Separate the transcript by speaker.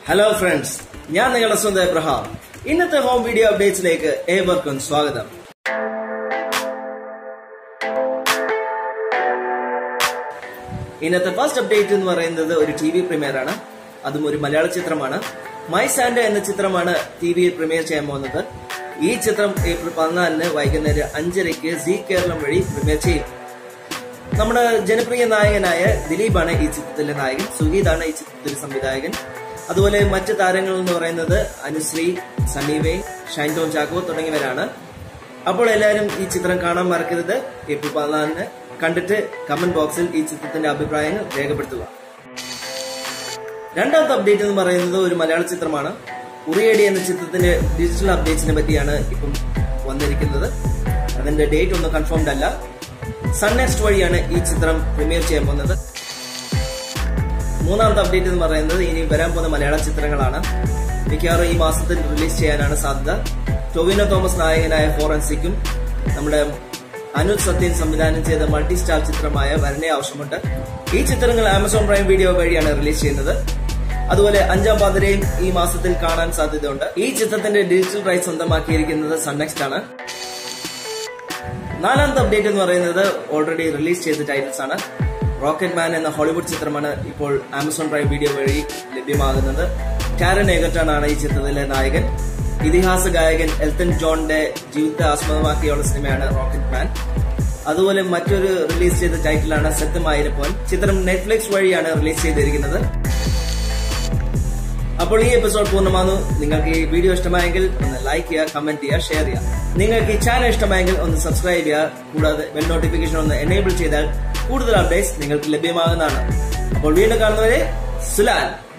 Speaker 1: hello friends ഞാൻ നിങ്ങളുടെ സ്വന്തം എബ്രഹാം ഇന്നത്തെ ഹോം വീഡിയോ അപ്ഡേറ്റ്സിലേക്ക് ഏവർക്കും സ്വാഗതം ഇന്നത്തെ ഫസ്റ്റ് അപ്ഡേറ്റ് എന്ന് പറയുന്നത് ഒരു ടി വി പ്രീമിയർ ആണ് അതും ഒരു മലയാള ചിത്രമാണ് മൈ സാൻഡ എന്ന ചിത്രമാണ് ടി വിയിൽ പ്രീമിയർ ചെയ്യാൻ പോകുന്നത് ഈ ചിത്രം ഏപ്രിൽ പതിനാലിന് വൈകുന്നേരം അഞ്ചരയ്ക്ക് സി കേരളം വഴി പ്രീമിയർ ചെയ്യും നമ്മുടെ ജനപ്രിയ നായകനായ ദിലീപാണ് ഈ ചിത്രത്തിലെ നായകൻ സുഗീതാണ് ഈ ചിത്രത്തിലെ സംവിധായകൻ അതുപോലെ മറ്റ് താരങ്ങൾ എന്ന് പറയുന്നത് അനുശ്രീ സണ്ണി ഷൈൻ ടോൺ ചാക്കോ തുടങ്ങിയവരാണ് അപ്പോൾ എല്ലാവരും ഈ ചിത്രം കാണാൻ മറക്കരുത് ഏപ്രിൽ പതിനാലിന് കണ്ടിട്ട് കമന്റ് ബോക്സിൽ ഈ ചിത്രത്തിന്റെ അഭിപ്രായങ്ങൾ രേഖപ്പെടുത്തുക രണ്ടാമത്തെ അപ്ഡേറ്റ് എന്ന് പറയുന്നത് ഒരു മലയാള ചിത്രമാണ് ഉറിയടി എന്ന ചിത്രത്തിന്റെ ഡിജിറ്റൽ അപ്ഡേറ്റ്സിനെ പറ്റിയാണ് ഇപ്പം വന്നിരിക്കുന്നത് അതിന്റെ ഡേറ്റ് ഒന്നും കൺഫേംഡ് അല്ല സൺ നെക്സ്റ്റ് വഴിയാണ് ഈ ചിത്രം പ്രീമിയർ ചെയ്യാൻ പോകുന്നത് മൂന്നാമത്തെ അപ്ഡേറ്റ് എന്ന് പറയുന്നത് ഇനി വരാൻ പോകുന്ന മലയാള ചിത്രങ്ങളാണ് മിക്കവാറും ഈ മാസത്തിൽ റിലീസ് ചെയ്യാനാണ് സാധ്യത ടൊവിനോ തോമസ് നായകനായ ഫോറൻസിക്കും നമ്മുടെ അനുജ് സത്യൻ സംവിധാനം ചെയ്ത മൾട്ടി സ്റ്റാർ ചിത്രമായ വരണേ ആവശ്യമുണ്ട് ഈ ചിത്രങ്ങൾ ആമസോൺ പ്രൈം വീഡിയോ വഴിയാണ് റിലീസ് ചെയ്യുന്നത് അതുപോലെ അഞ്ചാം പാതിരയും ഈ മാസത്തിൽ കാണാൻ സാധ്യതയുണ്ട് ഈ ചിത്രത്തിന്റെ ഡിജിറ്റൽ റൈറ്റ് സ്വന്തമാക്കിയിരിക്കുന്നത് സൺനെക്സ്റ്റ് ആണ് നാലാമത്തെ അപ്ഡേറ്റ് എന്ന് പറയുന്നത് ഓൾറെഡി റിലീസ് ചെയ്ത ടൈറ്റിൽസ് ആണ് റോക്കറ്റ് മാൻ എന്ന ഹോളിവുഡ് ചിത്രമാണ് ഇപ്പോൾ ആമസോൺ പ്രൈം വീഡിയോ വഴി ലഭ്യമാകുന്നത് കാരൻ ഏഗർട്ടൺ ആണ് ഈ ചിത്രത്തിലെ നായകൻ ഇതിഹാസ ഗായകൻ എൽത്തൻ ജോണിന്റെ ജീവിതത്തെ ആസ്പദമാക്കിയുള്ള സിനിമയാണ് റോക്കറ്റ് മാൻ അതുപോലെ മറ്റൊരു റിലീസ് ചെയ്ത ടൈറ്റിലാണ് സത്യമായിരുപ്പോൾ ചിത്രം നെറ്റ്ഫ്ലിക്സ് വഴിയാണ് റിലീസ് ചെയ്തിരിക്കുന്നത് അപ്പോൾ ഈ എപ്പിസോഡ് പൂർണ്ണമാകുന്നു നിങ്ങൾക്ക് ഈ വീഡിയോ ഇഷ്ടമായെങ്കിൽ ഒന്ന് ലൈക്ക് ചെയ്യുക കമന്റ് ചെയ്യുക ഷെയർ ചെയ്യുക നിങ്ങൾക്ക് ഈ ചാനൽ ഇഷ്ടമായെങ്കിൽ ഒന്ന് സബ്സ്ക്രൈബ് ചെയ്യുക കൂടാതെ ബെൽ നോട്ടിഫിക്കേഷൻ ഒന്ന് എനേബിൾ ചെയ്താൽ കൂടുതൽ അപ്ഡേറ്റ്സ് നിങ്ങൾക്ക് ലഭ്യമാകുന്നതാണ് അപ്പോൾ വീണ്ടും കാണുന്നവരെ സുലാൻ